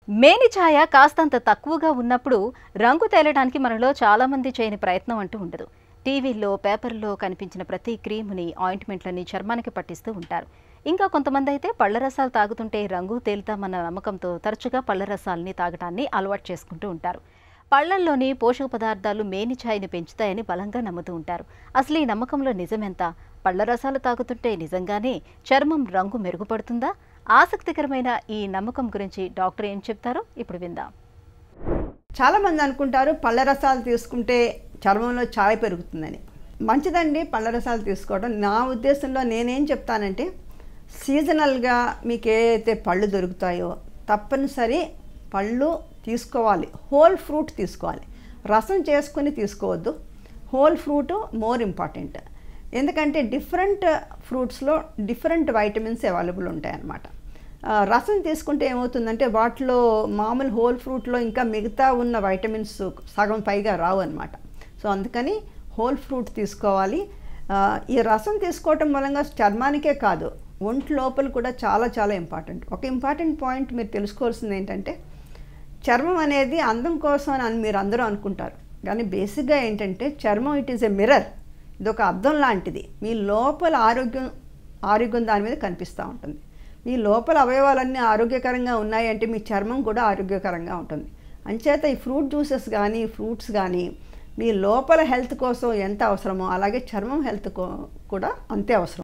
మేని ఛాయ కాస్తంత తక్కువగా ఉన్నప్పుడు రంగు తేలడానికి మనలో చాలామంది చేయని ప్రయత్నం అంటూ ఉండదు టీవీల్లో పేపర్లో కనిపించిన ప్రతి క్రీముని ఆయింట్మెంట్లని చర్మానికి పట్టిస్తూ ఉంటారు ఇంకా కొంతమంది అయితే పళ్ళ రసాలు తాగుతుంటే రంగు తేలుతామన్న నమ్మకంతో తరచుగా పళ్ళ రసాలని తాగటాన్ని అలవాటు చేసుకుంటూ ఉంటారు పళ్లల్లోని పోషక పదార్థాలు మేని ఛాయని పెంచుతాయని బలంగా నమ్ముతూ ఉంటారు అసలు ఈ నమ్మకంలో నిజమెంత పళ్ళ రసాలు తాగుతుంటే నిజంగానే చర్మం రంగు మెరుగుపడుతుందా ఆసక్తికరమైన ఈ నమ్మకం గురించి డాక్టర్ ఏం చెప్తారో ఇప్పుడు విందాం చాలామంది అనుకుంటారు పళ్ళ రసాలు తీసుకుంటే చర్మంలో ఛాయ పెరుగుతుందని మంచిదండి పళ్ళ రసాలు తీసుకోవడం నా ఉద్దేశంలో నేనేం చెప్తానంటే సీజనల్గా మీకు ఏదైతే పళ్ళు దొరుకుతాయో తప్పనిసరి పళ్ళు తీసుకోవాలి హోల్ ఫ్రూట్ తీసుకోవాలి రసం చేసుకుని తీసుకోవద్దు హోల్ ఫ్రూట్ మోర్ ఇంపార్టెంట్ ఎందుకంటే డిఫరెంట్ ఫ్రూట్స్లో డిఫరెంట్ వైటమిన్స్ అవైలబుల్ ఉంటాయి అన్నమాట ఆ, రసం తీసుకుంటే ఏమవుతుందంటే వాటిలో మామూలు హోల్ ఫ్రూట్లో ఇంకా మిగతా ఉన్న వైటమిన్స్ సగం పైగా రావు అనమాట సో అందుకని హోల్ ఫ్రూట్ తీసుకోవాలి ఆ, ఈ రసం తీసుకోవటం మూలంగా చర్మానికే కాదు ఒంటి లోపల కూడా చాలా చాలా ఇంపార్టెంట్ ఒక ఇంపార్టెంట్ పాయింట్ మీరు తెలుసుకోవాల్సింది ఏంటంటే చర్మం అనేది అందం కోసం అని మీరు అందరూ అనుకుంటారు కానీ బేసిక్గా ఏంటంటే చర్మం ఇట్ ఈస్ ఎ మిర్రర్ ఇది ఒక అద్దం లాంటిది మీ లోపల ఆరోగ్యం ఆరోగ్యం దాని మీద కనిపిస్తూ ఉంటుంది మీ లోపల అవయవాలన్నీ ఆరోగ్యకరంగా ఉన్నాయి అంటే మీ చర్మం కూడా ఆరోగ్యకరంగా ఉంటుంది అంచేత ఈ ఫ్రూట్ జ్యూసెస్ కానీ ఫ్రూట్స్ కానీ మీ లోపల హెల్త్ కోసం ఎంత అవసరమో అలాగే చర్మం హెల్త్ కూడా అంతే అవసరం